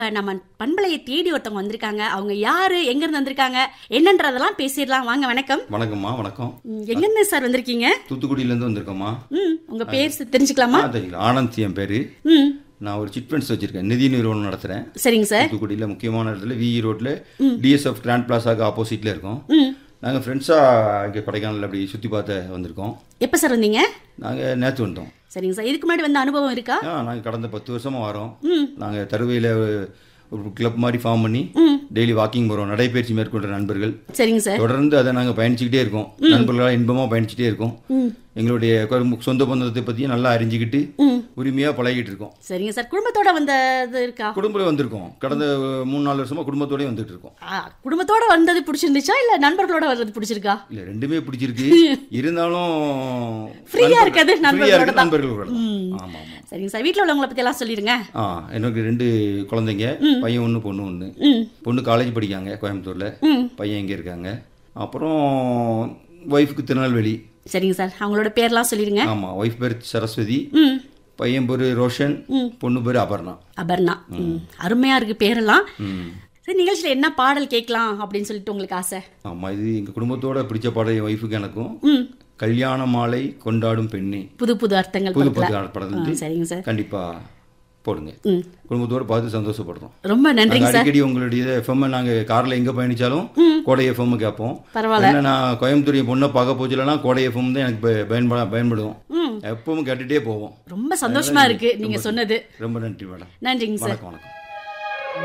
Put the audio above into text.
நம்ம பண்பலையை தேடி ஒருத்தவங்க வந்திருக்காங்க அவங்க யாரு எங்க இருந்து வந்திருக்காங்க என்னன்றதெல்லாம் பேசிடலாம் வாங்க வணக்கம் வணக்கம்மா வணக்கம் ம், எங்க இருந்து சார் வந்திருக்கீங்க தூத்துக்குடியிலேருந்து வந்திருக்கோம்மா ம் உங்க பேர் சி- தெரிஞ்சுக்கலாமா ஆ, தெரியும் ஆனந்த் என் பேர் ம் நான் ஒரு சிட் ஃபண்ட்ஸ் வச்சிருக்கேன் நிதி நிறுவனம் நடத்துகிறேன் சரிங்க சார் தூத்துக்குடியில் முக்கியமான இடத்துல விஇ ரோட்டில் டிஎஸ்எஃப் கிராண்ட் பிளாஸாக்கு ஆப்போசிட்டில் இருக்கோம் ம் நாங்கள் ஃப்ரெண்ட்ஸாக இங்கே கொடைக்கானல் அப்படி சுற்றி பார்த்து வந்திருக்கோம் எப்ப சார் வந்தீங்க நாங்கள் நேற்று வந்தோம் சரிங்க சார் இதுக்கு முன்னாடி வந்த அனுபவம் இருக்கா ஆ நாங்கள் கடந்த பத்து வருஷமாக வரோம் ம் நாங்கள் தருவையில் ஒரு கிளப் மாதிரி ஃபார்ம் பண்ணி ம் டெய்லி வாக்கிங் போகிறோம் நடைபயிற்சி மேற்கொண்ட நண்பர்கள் சரிங்க சார் தொடர்ந்து அதை நாங்கள் பயணிச்சுக்கிட்டே இருக்கோம் நண்பர்களாக இன்பமாக பயணிச்சுட்டே இருக்கோம் ம் எங்களுடைய கொ- சொந்த பந்தத்தை பற்றியும் நல்லா அறிஞ்சிக்கிட்டு ம் உரிமையாக பழகிட்டு இருக்கோம் சரிங்க சார் குடும்பத்தோட வந்தது இருக்கா குடும்பத்தில் வந்திருக்கோம் கடந்த மூணு நாலு வருஷமா குடும்பத்தோடய வந்துட்டு இருக்கோம் ஆ, குடும்பத்தோட வந்தது பிடிச்சிருந்துச்சா இல்ல நண்பர்களோட வந்தது பிடிச்சிருக்கா இல்ல ரெண்டுமே பிடிச்சிருக்கு இருந்தாலும் Free-ஆ நண்பர்கள்- இருக்கிறது free-ஆ நண்பர்களோட இருக்கிறது தான். நண்பர்களோட தான். ஆமா ஆமா சரிங்க சார் வீட்ல உள்ளவங்கள பத்தி எல்லாம் சொல்லிடுங்க ஆ எனக்கு ரெண்டு குழந்தைங்க பையன் ஒன்று பொண்ணு ஒன்று ம் பொண்ணு காலேஜ் படிக்காங்க கோயம்புத்தூர்ல ம் பையன் இங்கே இருக்காங்க அப்புறம் ஒய்ஃபுக்கு திருநெல்வேலி சரிங்க சார் அவங்களோட பேர்லாம் சொல்லிடுங்க ஆமா ஒய்ஃப் பேர் சரஸ்வதி ம் பையன் பேர் ரோஷன் பொண்ணு பேர் அபர்ணா அபர்ணா ம் அருமையா இருக்கு பேரெல்லாம் ம் சரி நிகழ்ச்சியில என்ன பாடல் கேட்கலாம் அப்படின்னு சொல்லிட்டு உங்களுக்கு ஆசை ஆமா இது எங்க குடும்பத்தோட பிடிச்ச பாடம் என் ஒய்ஃபுக்கு எனக்கும் ம் கல்யாண மாலை கொண்டாடும் பெண்ணே புது புது அர்த்தங்கள் புது படத்துல புது படத்துல ஆ, சரிங்க சார் கண்டிப்பா போடுங்க ம் குடும்பத்தோட பார்த்து சந்தோஷப்படுறோம் ரொம்ப நன்றிங்க நாங்க சார் அடிக்கடி உங்களுடைய எஃப்எம் நாங்க கார்ல எங்க பயணிச்சாலும் கோடை எஃப்எம் கேட்போம் பரவாயில்ல என்ன நான் கோயம்புத்தூர் என் பொண்ணை பார்க்க போச்சுலனா கோடை எஃப்எம் தான் எனக்கு ப- பயன்பட பயன்படும் ம் எப்பவும் கேட்டுட்டே போவோம் ரொம்ப சந்தோஷமா இருக்கு நீங்க சொன்னது ரொம்ப நன்றி மேடம் நன்றிங்க சார் வணக்கம் வணக்கம்